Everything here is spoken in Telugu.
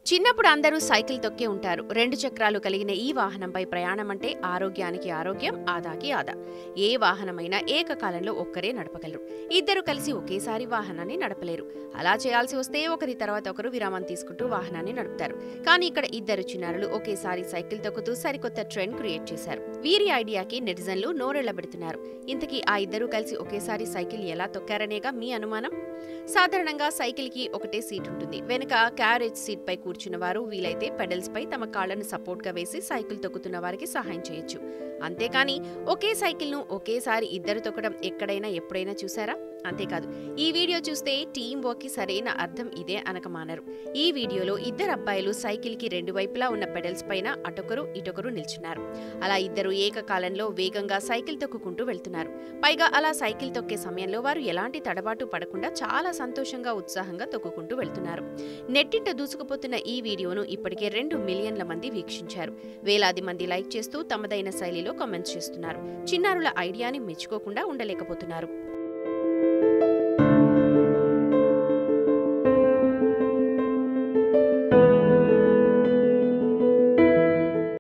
చిన్నప్పుడు అందరూ సైకిల్ తొక్కే ఉంటారు రెండు చక్రాలు కలిగిన ఈ వాహనంపై ప్రయాణం అంటే ఆరోగ్యానికి ఆరోగ్యం ఆదాకి ఆదా ఏ వాహనమైనా ఏకకాలంలో ఒక్కరే నడపగలరు ఇద్దరు కలిసి ఒకేసారి వాహనాన్ని నడపలేరు అలా చేయాల్సి వస్తే ఒకరి తర్వాత ఒకరు విరామం తీసుకుంటూ వాహనాన్ని నడుపుతారు కానీ ఇక్కడ ఇద్దరు చిన్నారులు ఒకేసారి సైకిల్ తొక్కుతూ సరికొత్త ట్రెండ్ క్రియేట్ చేశారు వీరి ఐడియాకి నెటిజన్లు నోరెళ్లబెడుతున్నారు ఇంతకీ ఆ ఇద్దరు కలిసి ఒకేసారి సైకిల్ ఎలా తొక్కారనేగా మీ అనుమానం సాధారణంగా సైకిల్ కి ఒకటే సీట్ ఉంటుంది వెనుక క్యారేజ్ సీట్ పై కూర్చున్న వారు వీలైతే పెడల్స్ పై తమ కాళ్లను సపోర్ట్ గా వేసి సైకిల్ తొక్కుతున్న వారికి సహాయం చేయొచ్చు అంతేకాని ఒకే సైకిల్ ను ఒకేసారి ఇద్దరు తొక్కడం ఎక్కడైనా ఎప్పుడైనా చూసారా అంతేకాదు ఈ వీడియో చూస్తే టీం వర్క్ కి సరైన అర్థం ఇదే అనక మానరు ఈ వీడియోలో ఇద్దరు అబ్బాయిలు సైకిల్ కి రెండు వైపులా ఉన్న పెడల్స్ పైన అటొకరు ఇటొకరు నిల్చున్నారు అలా ఇద్దరు ఏకకాలంలో వేగంగా సైకిల్ తొక్కుకుంటూ వెళ్తున్నారు పైగా అలా సైకిల్ తొక్కే సమయంలో వారు ఎలాంటి తడబాటు పడకుండా చాలా సంతోషంగా ఉత్సాహంగా తొక్కుకుంటూ వెళ్తున్నారు నెట్టింట దూసుకుపోతున్న ఈ వీడియోను ఇప్పటికే రెండు మిలియన్ల మంది వీక్షించారు వేలాది మంది లైక్ చేస్తూ తమదైన శైలిలో కామెంట్స్ చేస్తున్నారు చిన్నారుల ఐడియాని మెచ్చుకోకుండా ఉండలేకపోతున్నారు